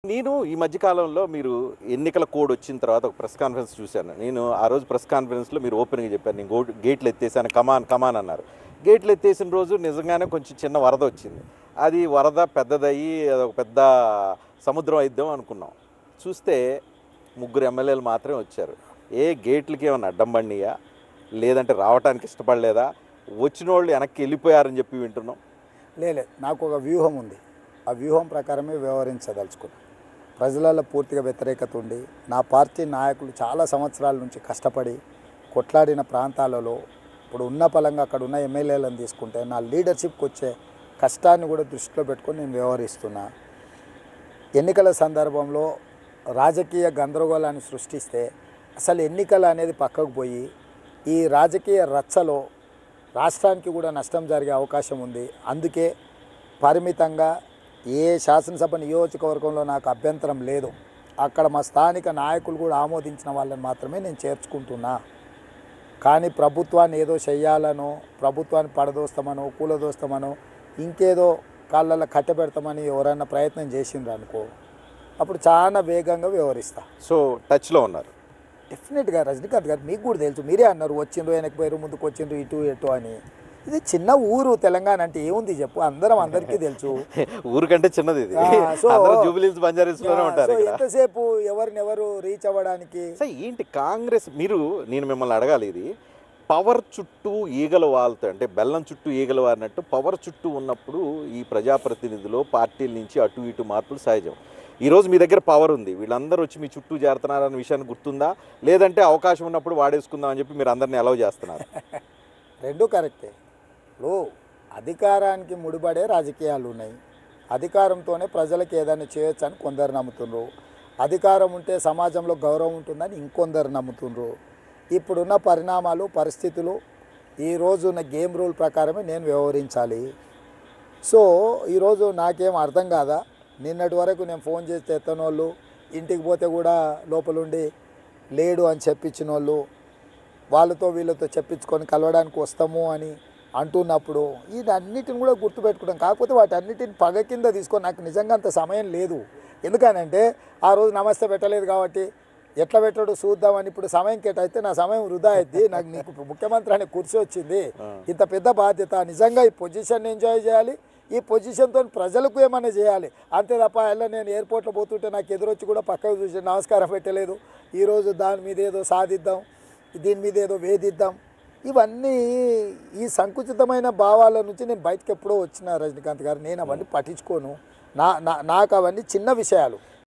నేను ఈ మధ్య కాలంలో మీరు ఎన్నికల కోడ్ వచ్చిన తర్వాత ఒక ప్రెస్ కాన్ఫరెన్స్ చూశాను నేను ఆ రోజు ప్రెస్ కాన్ఫరెన్స్లో మీరు ఓపెన్గా చెప్పారు నేను గో- గేట్లు ఎత్తేసాను కమాన్ కమాన్ అన్నారు గేట్లు ఎత్తేసిన రోజు నిజంగానే కొంచెం చిన్న వరద వచ్చింది అది వరద పెద్దదయ్యి అది ఒక పెద్ద సముద్రం అయిద్దాం అనుకున్నాం చూస్తే ముగ్గురు ఎమ్మెల్యేలు మాత్రమే వచ్చారు ఏ గేట్లకి ఏమైనా అడ్డం పడినాయా లేదంటే రావడానికి ఇష్టపడలేదా వచ్చిన వాళ్ళు వెనక్కి వెళ్ళిపోయారని చెప్పి వింటున్నాం లేలే నాకు ఒక వ్యూహం ఉంది ఆ వ్యూహం ప్రకారమే వ్యవహరించదలుచుకున్నా ప్రజలలో పూర్తిగా వ్యతిరేకత ఉండి నా పార్టీ నాయకులు చాలా సంవత్సరాల నుంచి కష్టపడి కొట్లాడిన ప్రాంతాలలో ఇప్పుడు ఉన్న పలంగా అక్కడ ఉన్న ఎమ్మెల్యేలను తీసుకుంటే నా లీడర్షిప్కి వచ్చే కష్టాన్ని కూడా దృష్టిలో పెట్టుకొని నేను వ్యవహరిస్తున్నా ఎన్నికల సందర్భంలో రాజకీయ గందరగోళాన్ని సృష్టిస్తే అసలు ఎన్నికలు అనేది పక్కకు పోయి ఈ రాజకీయ రచ్చలో రాష్ట్రానికి కూడా నష్టం జరిగే అవకాశం ఉంది అందుకే పరిమితంగా ఏ శాసనసభ నియోజకవర్గంలో నాకు అభ్యంతరం లేదు అక్కడ మా స్థానిక నాయకులు కూడా ఆమోదించిన వాళ్ళని మాత్రమే నేను చేర్చుకుంటున్నా కానీ ప్రభుత్వాన్ని ఏదో చెయ్యాలనో ప్రభుత్వాన్ని పడదోస్తామనో కూలదోస్తామనో ఇంకేదో కాళ్ళల్లో కట్టబెడతామని ఎవరైనా ప్రయత్నం చేసిండ్రు అనుకో అప్పుడు చాలా వేగంగా వ్యవహరిస్తా సో టచ్లో ఉన్నారు డెఫినెట్గా రజనీకాంత్ గారు మీకు కూడా తెలుసు మీరే అన్నారు వచ్చిండ్రు వెనక్కి పోయారు ముందుకు వచ్చిండ్రు ఇటు ఇటు అని ఇది చిన్న ఊరు తెలంగాణ అంటే ఏముంది చెప్పు అందరం అందరికీ తెలుసు ఊరికంటే చిన్నది ఇది ఆ, so- అందరూ జూబిలీస్ బంజారీస్లోనే ఉంటారు సో ఇక్కడ ఎంతసేపు ఎవరిని ఎవరు రీచ్ అవ్వడానికి సో ఏంటి కాంగ్రెస్ మీరు నేను మిమ్మల్ని అడగాలి ఇది పవర్ చుట్టూ ఈగలు వాళ్తే అంటే బెల్లం చుట్టూ ఈగలు వారినట్టు పవర్ చుట్టూ ఉన్నప్పుడు ఈ ప్రజాప్రతినిధులు పార్టీల నుంచి అటు ఇటు మార్పులు సహజం ఈరోజు మీ దగ్గర పవర్ ఉంది వీళ్ళందరూ వచ్చి మీ చుట్టూ చేరుతున్నారన్న విషయాన్ని గుర్తుందా లేదంటే అవకాశం ఉన్నప్పుడు వాడేసుకుందాం అని చెప్పి మీరు అందరిని అలౌ చేస్తున్నారు రెండు కరెక్టే ఇప్పుడు అధికారానికి ముడిపడే రాజకీయాలు ఉన్నాయి అధికారంతోనే ప్రజలకు ఏదైనా చేయొచ్చు అని కొందరు నమ్ముతుండ్రు అధికారం ఉంటే సమాజంలో గౌరవం ఉంటుందని ఇంకొందరు నమ్ముతుండ్రు ఇప్పుడున్న పరిణామాలు పరిస్థితులు ఈ రోజు ఉన్న గేమ్ రూల్ ప్రకారమే నేను వ్యవహరించాలి సో ఈరోజు నాకేం అర్థం కాదా నిన్నటి వరకు నేను ఫోన్ చేస్తే ఎత్తని వాళ్ళు ఇంటికి పోతే కూడా లోపలుండి లేడు అని చెప్పించిన వాళ్ళు వాళ్ళతో వీళ్ళతో చెప్పించుకొని కలవడానికి వస్తాము అని అంటున్నప్పుడు వీటన్నిటిని కూడా గుర్తుపెట్టుకుంటాం కాకపోతే వాటన్నిటిని పగ కింద తీసుకొని నాకు నిజంగా అంత సమయం లేదు ఎందుకనంటే ఆ రోజు నమస్తే పెట్టలేదు కాబట్టి ఎట్లా పెట్టాడు చూద్దామని ఇప్పుడు సమయం కేటాయితే నా సమయం వృధా అయింది నాకు నీకు ముఖ్యమంత్రి అనే కుర్చీ వచ్చింది ఇంత పెద్ద బాధ్యత నిజంగా ఈ పొజిషన్ ఎంజాయ్ చేయాలి ఈ పొజిషన్తో ప్రజలకు ఏమైనా చేయాలి అంతే తప్ప ఎలా నేను ఎయిర్పోర్ట్లో పోతుంటే నాకు ఎదురొచ్చి కూడా పక్కకు చూసి నమస్కారం పెట్టలేదు ఈరోజు దాని మీద ఏదో సాధిద్దాం దీని మీద ఏదో వేధిద్దాం ఇవన్నీ ఈ సంకుచితమైన భావాల నుంచి నేను బయటకు ఎప్పుడో వచ్చిన రజనీకాంత్ గారు నేను అవన్నీ పట్టించుకోను నా నా నాకు అవన్నీ చిన్న విషయాలు